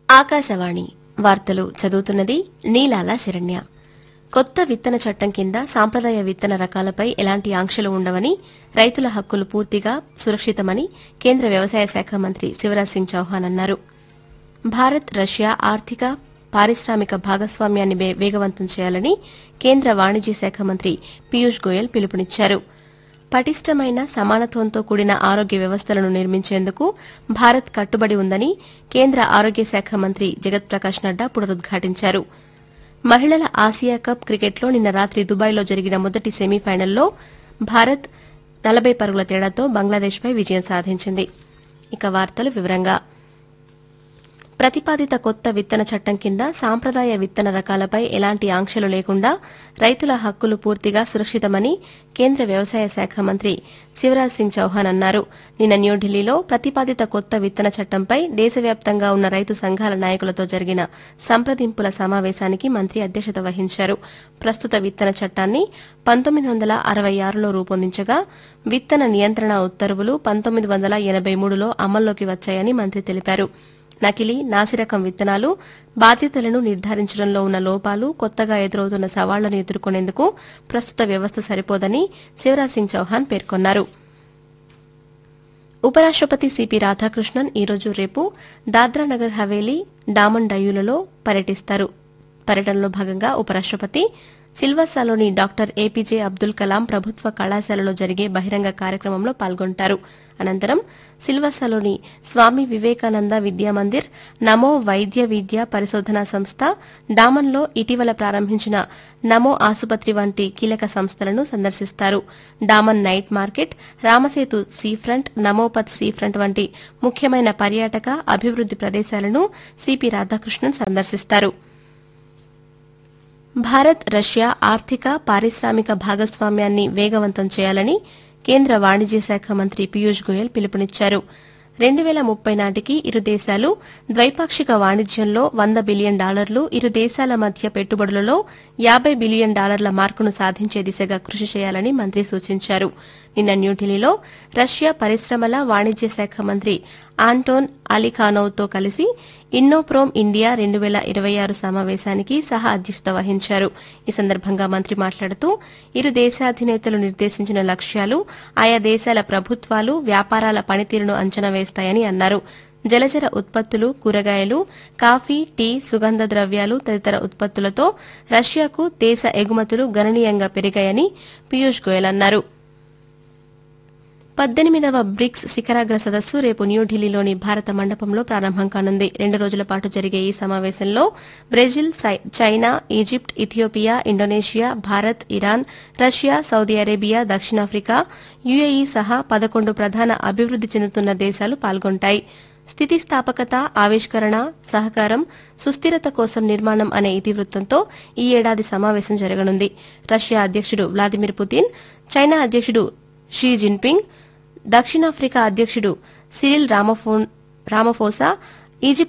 ఆకాశవాణి వార్తలు చదువుతున్నది నీలాల శరణ్య కొత్త విత్తన చట్టం కింద సాంప్రదాయ విత్తన రకాలపై ఎలాంటి ఆంక్షలు ఉండవని రైతుల హక్కులు పూర్తిగా సురక్షితమని కేంద్ర వ్యవసాయ శాఖ మంత్రి శివరాజ్ సింగ్ చౌహాన్ అన్నారు భారత్ రష్యా ఆర్థిక పారిశ్రామిక భాగస్వామ్యాన్ని వే- వేగవంతం చేయాలని కేంద్ర వాణిజ్య శాఖ మంత్రి పీయూష్ గోయల్ పిలుపునిచ్చారు పటిష్టమైన సమానత్వంతో కూడిన ఆరోగ్య వ్యవస్థలను నిర్మించేందుకు భారత్ కట్టుబడి ఉందని కేంద్ర ఆరోగ్య శాఖ మంత్రి జగత్ ప్రకాష్ నడ్డా పునరుద్ఘాటించారు మహిళల ఆసియా కప్ క్రికెట్లో నిన్న రాత్రి దుబాయ్లో జరిగిన మొదటి సెమీఫైనల్లో భారత్ నలభై పరుగుల తేడాతో బంగ్లాదేశ్పై విజయం సాధించింది ఇక వార్తలు వివరంగా ప్రతిపాదిత కొత్త విత్తన చట్టం కింద సాంప్రదాయ విత్తన రకాలపై ఎలాంటి ఆంక్షలు లేకుండా రైతుల హక్కులు పూర్తిగా సురక్షితమని కేంద్ర వ్యవసాయ శాఖ మంత్రి శివరాజ్ సింగ్ చౌహాన్ అన్నారు నిన్న న్యూఢిల్లీలో ప్రతిపాదిత కొత్త విత్తన చట్టంపై దేశవ్యాప్తంగా ఉన్న రైతు సంఘాల నాయకులతో జరిగిన సంప్రదింపుల సమావేశానికి మంత్రి అధ్యక్షత వహించారు ప్రస్తుత విత్తన చట్టాన్ని పంతొమ్మిది వందల అరవై ఆరులో రూపొందించగా విత్తన నియంత్రణ ఉత్తర్వులు పంతొమ్మిది వందల ఎనబై మూడులో అమల్లోకి వచ్చాయని మంత్రి తెలిపారు నకిలీ నాసిరకం విత్తనాలు బాధ్యతలను నిర్ధారించడంలో ఉన్న లోపాలు కొత్తగా ఎదురవుతున్న సవాళ్లను ఎదుర్కొనేందుకు ప్రస్తుత వ్యవస్థ సరిపోదని శివరాజ్ సింగ్ చౌహాన్ పేర్కొన్నారు ఉపరాష్టపతి సిపి రాధాకృష్ణన్ ఈరోజు రేపు దాద్రా నగర్ హవేలీ డామన్ డయ్యూలలో పర్యటిస్తారు పర్యటనలో భాగంగా ఉపరాష్టపతి సిల్వాసాలోని డాక్టర్ ఏపీజే అబ్దుల్ కలాం ప్రభుత్వ కళాశాలలో జరిగే బహిరంగ కార్యక్రమంలో పాల్గొంటారు అనంతరం సిల్వాసాలోని స్వామి వివేకానంద విద్యామందిర్ నమో వైద్య విద్య పరిశోధనా సంస్థ డామన్లో ఇటీవల ప్రారంభించిన నమో ఆసుపత్రి వంటి కీలక సంస్థలను సందర్శిస్తారు Daman night market Ramasetu sea front నమోపత్ సీ ఫ్రంట్ వంటి ముఖ్యమైన పర్యాటక అభివృద్ది ప్రదేశాలను సిపి రాధాకృష్ణన్ సందర్శిస్తారు భారత్ రష్యా ఆర్థిక పారిశ్రామిక భాగస్వామ్యాన్ని వేగవంతం చేయాలని కేంద్ర వాణిజ్య శాఖ మంత్రి పీయూష్ గోయల్ పిలుపునిచ్చారు రెండు వేల ముప్పై నాటికి ఇరు దేశాలు ద్వైపాక్షిక వాణిజ్యంలో వంద బిలియన్ డాలర్లు ఇరు దేశాల మధ్య పెట్టుబడులలో యాబై బిలియన్ డాలర్ల మార్కును సాధించే దిశగా కృషి చేయాలని మంత్రి సూచించారు నిన్న న్యూఢిల్లీలో రష్యా పరిశ్రమల వాణిజ్య శాఖ మంత్రి ఆంటోన్ అలీఖానోవ్తో కలిసి ఇన్నోప్రోమ్ ఇండియా రెండు వేల ఇరవై ఆరు సమావేశానికి సహా అధ్యక్షత వహించారు ఈ సందర్భంగా మంత్రి మాట్లాడుతూ ఇరు దేశాధినేతలు నిర్దేశించిన లక్ష్యాలు ఆయా దేశాల ప్రభుత్వాలు వ్యాపారాల పనితీరును అంచనా వేస్తాయని అన్నారు జలచర ఉత్పత్తులు కూరగాయలు కాఫీ టీ సుగంధ ద్రవ్యాలు తదితర ఉత్పత్తులతో రష్యాకు దేశ ఎగుమతులు గణనీయంగా పెరిగాయని పీయూష్ గోయల్ అన్నారు పద్దెనిమిదవ బ్రిక్స్ శిఖరాగ్ర సదస్సు రేపు న్యూఢిల్లీలోని భారత మండపంలో ప్రారంభం కానుంది రెండు రోజుల పాటు జరిగే ఈ సమావేశంలో బ్రెజిల్ సై- China Egypt Ethiopia Indonesia Bharat Iran Russia Saudi Arabia దక్షిణాఫ్రికా యుఏఈ సహా పదకొండు ప్రధాన అభివృద్ది చెందుతున్న దేశాలు పాల్గొంటాయి స్థితిస్థాపకత ఆవిష్కరణ సహకారం సుస్థిరత కోసం నిర్మాణం అనే ఇతివృత్తంతో ఈ ఏడాది సమావేశం జరగనుంది రష్యా అధ్యక్షుడు వ్లాదిమిర్ పుతిన్ చైనా అధ్యక్షుడు షీ జిన్పింగ్ దక్షిణాఫ్రికా అధ్యక్షుడు సిరిల్ రామఫోన్ రామఫోసా ఈజిప్ట్